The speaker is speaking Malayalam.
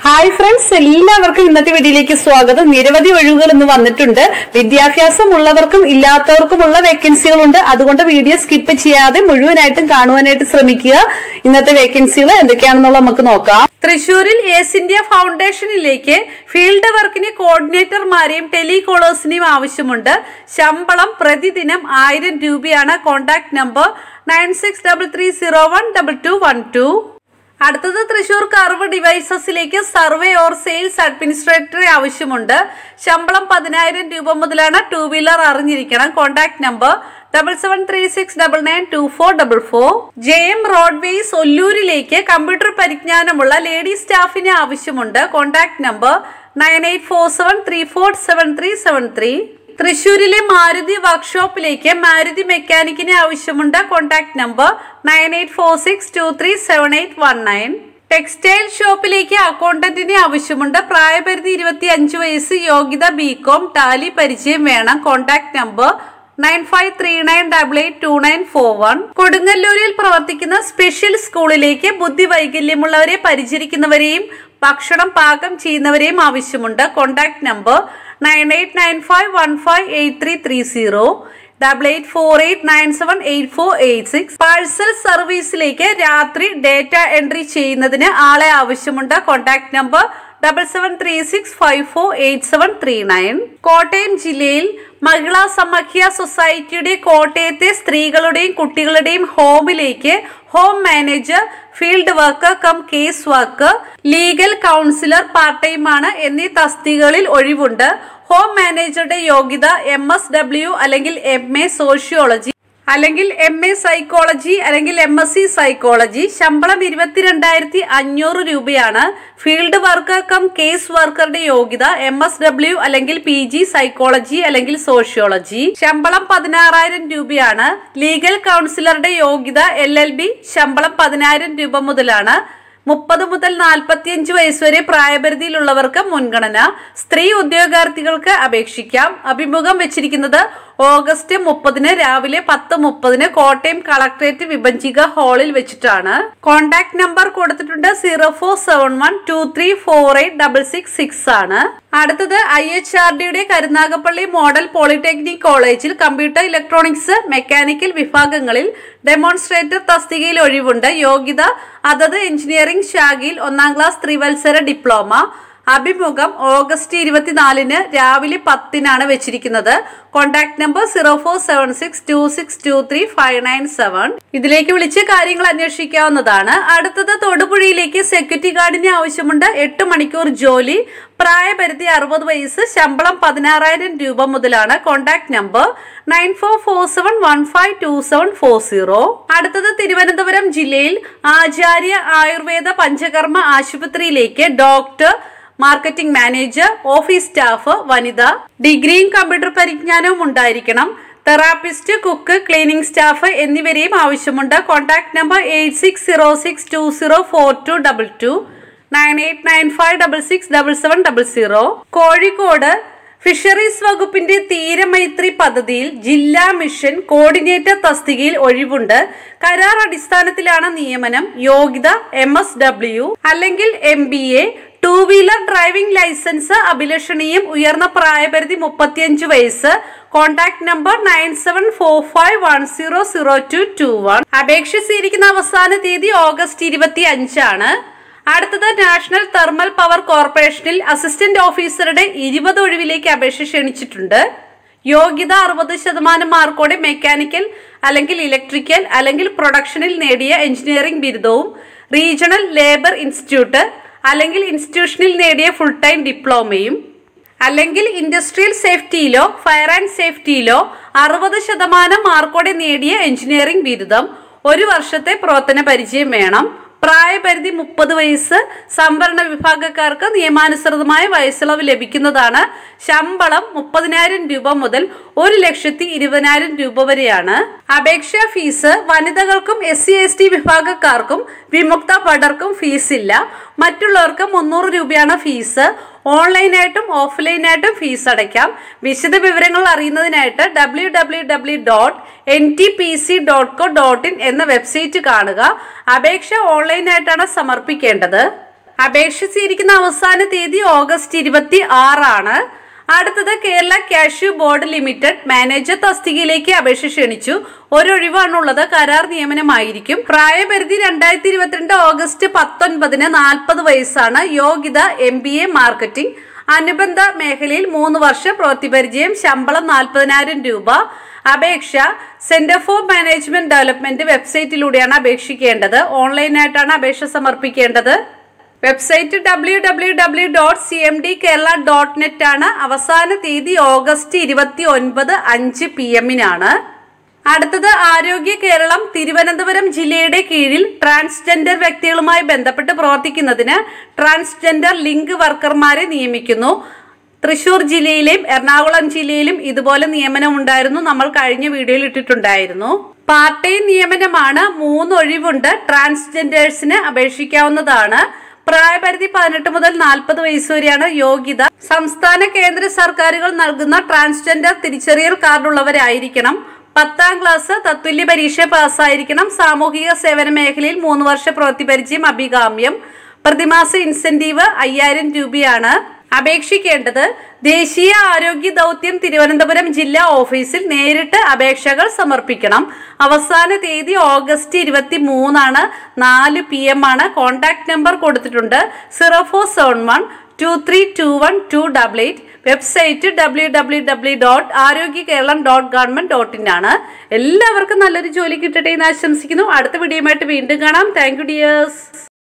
ഹായ് ഫ്രണ്ട്സ് എല്ലാവർക്കും ഇന്നത്തെ വീഡിയോയിലേക്ക് സ്വാഗതം നിരവധി ഒഴിവുകൾ ഇന്ന് വന്നിട്ടുണ്ട് വിദ്യാഭ്യാസം ഉള്ളവർക്കും ഇല്ലാത്തവർക്കുമുള്ള വേക്കൻസികളുണ്ട് അതുകൊണ്ട് വീഡിയോ സ്കിപ്പ് ചെയ്യാതെ മുഴുവനായിട്ടും കാണുവാനായിട്ട് ശ്രമിക്കുക ഇന്നത്തെ വേക്കൻസികൾ എന്തൊക്കെയാണെന്നുള്ള നമുക്ക് നോക്കാം തൃശൂരിൽ ഏസ് ഇന്ത്യ ഫൗണ്ടേഷനിലേക്ക് ഫീൽഡ് വർക്കിന് കോർഡിനേറ്റർമാരെയും ടെലികോളേഴ്സിനെയും ആവശ്യമുണ്ട് ശമ്പളം പ്രതിദിനം ആയിരം രൂപയാണ് contact number nine six double three zero one double two one two അടുത്തത് തൃശൂർ കർവ് ഡിവൈസസിലേക്ക് സർവേ ഓർ സെയിൽസ് അഡ്മിനിസ്ട്രേറ്ററെ ആവശ്യമുണ്ട് ശമ്പളം പതിനായിരം രൂപ മുതലാണ് ടൂ വീലർ അറിഞ്ഞിരിക്കണം contact number double seven three six double nine two four double four J M roadways ഒല്ലൂരിലേക്ക് കമ്പ്യൂട്ടർ പരിജ്ഞാനമുള്ള ലേഡി സ്റ്റാഫിന് ആവശ്യമുണ്ട് contact number nine eight four seven three four seven three seven three തൃശൂരിലെ മാരുതി വർക്ക്ഷോപ്പിലേക്ക് മാരുതി മെക്കാനിക്കിന് ആവശ്യമുണ്ട് contact number nine eight four six two three seven eight one nine textile ഷോപ്പിലേക്ക് അക്കൗണ്ടന്റിന് ആവശ്യമുണ്ട് പ്രായപരിധി ഇരുപത്തി അഞ്ച് വയസ്സ് യോഗ്യത ബികോം ടാലി പരിചയം വേണം contact number nine five three nine double eight two nine four one കൊടുങ്ങല്ലൂരിൽ പ്രവർത്തിക്കുന്ന സ്പെഷ്യൽ സ്കൂളിലേക്ക് ബുദ്ധി വൈകല്യമുള്ളവരെ പരിചരിക്കുന്നവരെയും ഭക്ഷണം പാകം ചെയ്യുന്നവരെയും ആവശ്യമുണ്ട് contact number nine eight nine five one five eight three three zero double eight four eight nine seven eight four eight six parcel സർവീസിലേക്ക് രാത്രി ഡേറ്റ എൻട്രി ചെയ്യുന്നതിന് ആളെ ആവശ്യമുണ്ട് contact number double seven three six five four eight seven three nine Kottayam ജില്ലയിൽ മഹിളാ സമാഖ്യ സൊസൈറ്റിയുടെ കോട്ടയത്തെ സ്ത്രീകളുടെയും കുട്ടികളുടെയും ഹോമിലേക്ക് home manager field worker cum case worker legal counsellor part time ആണ് എന്നീ തസ്തികകളിൽ ഒഴിവുണ്ട് ഹോം മാനേജറുടെ യോഗ്യത എം എസ് ഡബ്ല്യു അല്ലെങ്കിൽ എം എ സോഷ്യോളജി അല്ലെങ്കിൽ എം എ സൈക്കോളജി അല്ലെങ്കിൽ എം എസ് സി സൈക്കോളജി ശമ്പളം ഇരുപത്തിരണ്ടായിരത്തി അഞ്ഞൂറ് രൂപയാണ് ഫീൽഡ് വർക്കർ കം കേസ് വർക്കറുടെ യോഗ്യത എം എസ് ഡബ്ല്യു അല്ലെങ്കിൽ പി ജി സൈക്കോളജി അല്ലെങ്കിൽ സോഷ്യോളജി ശമ്പളം പതിനാറായിരം രൂപയാണ് ലീഗൽ കൗൺസിലറുടെ യോഗ്യത എൽ എൽ ബി ശമ്പളം പതിനായിരം രൂപ മുതലാണ് മുപ്പത് മുതൽ നാൽപ്പത്തിയഞ്ച് വയസ്സ് വരെ പ്രായപരിധിയിലുള്ളവർക്ക് മുൻഗണന സ്ത്രീ ഉദ്യോഗാർത്ഥികൾക്ക് അപേക്ഷിക്കാം അഭിമുഖം വെച്ചിരിക്കുന്നത് ഓഗസ്റ്റ് മുപ്പതിന് രാവിലെ പത്ത് മുപ്പതിന് കോട്ടയം കളക്ടറേറ്റ് വിഭജിക ഹാളിൽ വെച്ചിട്ടാണ് കോൺടാക്ട് നമ്പർ കൊടുത്തിട്ടുണ്ട് zero four seven one two three four eight double six six ആണ് അടുത്തത് ഐ എച്ച് ആർ ഡിയുടെ കരുനാഗപ്പള്ളി മോഡൽ പോളിടെക്നിക് കോളേജിൽ കമ്പ്യൂട്ടർ ഇലക്ട്രോണിക്സ് മെക്കാനിക്കൽ വിഭാഗങ്ങളിൽ ഡെമോൺസ്ട്രേറ്റർ തസ്തികയിൽ ഒഴിവുണ്ട് യോഗ്യത അതത് എഞ്ചിനീയറിംഗ് ശാഖയിൽ ഒന്നാം ക്ലാസ് ത്രിവത്സര ഡിപ്ലോമ അഭിമുഖം ഓഗസ്റ്റ് ഇരുപത്തിനാലിന് രാവിലെ പത്തിനാണ് വെച്ചിരിക്കുന്നത് contact number zero four seven six two six two three five nine seven ഇതിലേക്ക് വിളിച്ച് കാര്യങ്ങൾ അന്വേഷിക്കാവുന്നതാണ് അടുത്തത് തൊടുപുഴയിലേക്ക് സെക്യൂരിറ്റി ഗാർഡിന് ആവശ്യമുണ്ട് എട്ട് മണിക്കൂർ ജോലി പ്രായപരിധി അറുപത് വയസ്സ് ശമ്പളം പതിനാറായിരം രൂപ മുതലാണ് contact number nine four four seven one five two seven four zero അടുത്തത് തിരുവനന്തപുരം ജില്ലയിൽ ആചാര്യ ആയുർവേദ പഞ്ചകർമ്മ ആശുപത്രിയിലേക്ക് doctor marketing manager office staff വനിത ഡിഗ്രിയും കമ്പ്യൂട്ടർ പരിജ്ഞാനവും ഉണ്ടായിരിക്കണം തെറാപ്പിസ്റ്റ് കുക്ക് ക്ലീനിംഗ് സ്റ്റാഫ് എന്നിവരെയും ആവശ്യമുണ്ട് contact number eight six zero six two zero four two double two nine eight nine five double six double seven double zero Kozhikode fisheries വകുപ്പിന്റെ തീരമൈത്രി പദ്ധതിയിൽ ജില്ലാ മിഷൻ കോർഡിനേറ്റർ തസ്തികയിൽ ഒഴിവുണ്ട് കരാർ അടിസ്ഥാനത്തിലാണ് നിയമനം യോഗ്യത എം എസ് ഡബ്ല്യു അല്ലെങ്കിൽ M B A two wheeler driving licence അഭിലഷണീയം ഉയർന്ന പ്രായപരിധി മുപ്പത്തിയഞ്ച് വയസ്സ് contact number nine seven four five one zero zero two two one അപേക്ഷിച്ചിരിക്കുന്ന അവസാന തീയതി ഓഗസ്റ്റ് ഇരുപത്തി അഞ്ചാണ് അടുത്തത് നാഷണൽ തെർമൽ പവർ കോർപ്പറേഷനിൽ അസിസ്റ്റന്റ് ഓഫീസറുടെ ഇരുപത് ഒഴിവിലേക്ക് അപേക്ഷ ക്ഷണിച്ചിട്ടുണ്ട് യോഗ്യത അറുപത് ശതമാനം മാർക്കോടെ മെക്കാനിക്കൽ അല്ലെങ്കിൽ ഇലക്ട്രിക്കൽ അല്ലെങ്കിൽ പ്രൊഡക്ഷനിൽ നേടിയ എഞ്ചിനീയറിംഗ് ബിരുദവും റീജിയണൽ ലേബർ ഇൻസ്റ്റിറ്റ്യൂട്ട് അല്ലെങ്കിൽ ഇൻസ്റ്റിറ്റ്യൂഷനിൽ നേടിയ ഫുൾ ടൈം ഡിപ്ലോമയും അല്ലെങ്കിൽ ഇൻഡസ്ട്രിയൽ സേഫ്റ്റിയിലോ ഫയർ ആൻഡ് സേഫ്റ്റിയിലോ അറുപത് ശതമാനം മാർക്കോടെ നേടിയ എഞ്ചിനീയറിംഗ് ബിരുദം ഒരു വർഷത്തെ പ്രവർത്തന പരിചയം വേണം പ്രായപരിധി മുപ്പത് വയസ്സ് സംവരണ വിഭാഗക്കാർക്ക് നിയമാനുസൃതമായ വയസ്സിളവ് ലഭിക്കുന്നതാണ് ശമ്പളം മുപ്പതിനായിരം രൂപ മുതൽ ഒരു ലക്ഷത്തി ഇരുപതിനായിരം രൂപ വരെയാണ് അപേക്ഷാ ഫീസ് വനിതകൾക്കും എസ് സി എസ് ടി വിഭാഗക്കാർക്കും വിമുക്ത ഭടർക്കും ഫീസില്ല മറ്റുള്ളവർക്ക് മുന്നൂറ് രൂപയാണ് ഫീസ് ഓൺലൈനായിട്ടും ഓഫ്ലൈനായിട്ടും ഫീസ് അടയ്ക്കാം വിശദ വിവരങ്ങൾ അറിയുന്നതിനായിട്ട് W W W dot N T P C dot co dot in എന്ന വെബ്സൈറ്റ് കാണുക അപേക്ഷ ഓൺലൈനായിട്ടാണ് സമർപ്പിക്കേണ്ടത് അപേക്ഷിച്ചിരിക്കുന്ന അവസാന തീയതി ഓഗസ്റ്റ് ഇരുപത്തി ആറാണ് അടുത്തത് Kerala cashew board limited manager തസ്തികയിലേക്ക് അപേക്ഷ ക്ഷണിച്ചു ഒരൊഴിവാണുള്ളത് കരാർ നിയമനമായിരിക്കും പ്രായപരിധി രണ്ടായിരത്തി ഇരുപത്തിരണ്ട് ഓഗസ്റ്റ് പത്തൊൻപതിന് നാൽപ്പത് വയസ്സാണ് യോഗ്യത എം ബി എ മാർക്കറ്റിംഗ് അനുബന്ധ മേഖലയിൽ മൂന്ന് വർഷം പ്രവൃത്തിപരിചയം ശമ്പളം നാൽപ്പതിനായിരം രൂപ അപേക്ഷ സെന്റർ ഫോർ മാനേജ്മെന്റ് ഡെവലപ്മെന്റ് വെബ്സൈറ്റിലൂടെയാണ് അപേക്ഷിക്കേണ്ടത് ഓൺലൈനായിട്ടാണ് അപേക്ഷ സമർപ്പിക്കേണ്ടത് website W W W dot C M D Kerala dot net ആണ് അവസാന തീയതി ഓഗസ്റ്റ് ഇരുപത്തി ഒൻപത് അഞ്ച് പി എമ്മിനാണ് അടുത്തത് ആരോഗ്യ കേരളം തിരുവനന്തപുരം ജില്ലയുടെ കീഴിൽ ട്രാൻസ്ജെൻഡർ വ്യക്തികളുമായി ബന്ധപ്പെട്ട് പ്രവർത്തിക്കുന്നതിന് ട്രാൻസ്ജെൻഡർ ലിങ്ക് വർക്കർമാരെ നിയമിക്കുന്നു തൃശൂർ ജില്ലയിലെയും എറണാകുളം ജില്ലയിലും ഇതുപോലെ നിയമനം ഉണ്ടായിരുന്നു നമ്മൾ കഴിഞ്ഞ വീഡിയോയിൽ ഇട്ടിട്ടുണ്ടായിരുന്നു പാർട്ട് ടൈം നിയമനമാണ് മൂന്ന് ഒഴിവുണ്ട് ട്രാൻസ്ജെൻഡേഴ്സിന് അപേക്ഷിക്കാവുന്നതാണ് പ്രായപരിധി പതിനെട്ട് മുതൽ നാൽപ്പത് വയസ്സ് വരെയാണ് യോഗ്യത സംസ്ഥാന കേന്ദ്ര സർക്കാരുകൾ നൽകുന്ന ട്രാൻസ്ജെൻഡർ തിരിച്ചറിയൽ കാർഡുള്ളവരായിരിക്കണം പത്താം ക്ലാസ് തത്തുല്യ പരീക്ഷ പാസ്സായിരിക്കണം സാമൂഹിക സേവന മേഖലയിൽ മൂന്ന് വർഷ പ്രവൃത്തി പരിചയം അഭികാമ്യം പ്രതിമാസ ഇൻസെന്റീവ് അയ്യായിരം രൂപയാണ് അപേക്ഷിക്കേണ്ടത് ദേശീയ ആരോഗ്യ ദൗത്യം തിരുവനന്തപുരം ജില്ലാ ഓഫീസിൽ നേരിട്ട് അപേക്ഷകൾ സമർപ്പിക്കണം അവസാന തീയതി ഓഗസ്റ്റ് ഇരുപത്തി മൂന്നാണ് നാല് പി എം ആണ് കോൺടാക്ട് നമ്പർ കൊടുത്തിട്ടുണ്ട് zero four seven one two three two one two double eight website W W W dot Arogya Keralam dot government dot in ആണ് എല്ലാവർക്കും നല്ലൊരു ജോലി കിട്ടട്ടെ എന്ന് ആശംസിക്കുന്നു അടുത്ത വീഡിയോയുമായിട്ട് വീണ്ടും കാണാം താങ്ക് യു ഡിയേഴ്സ്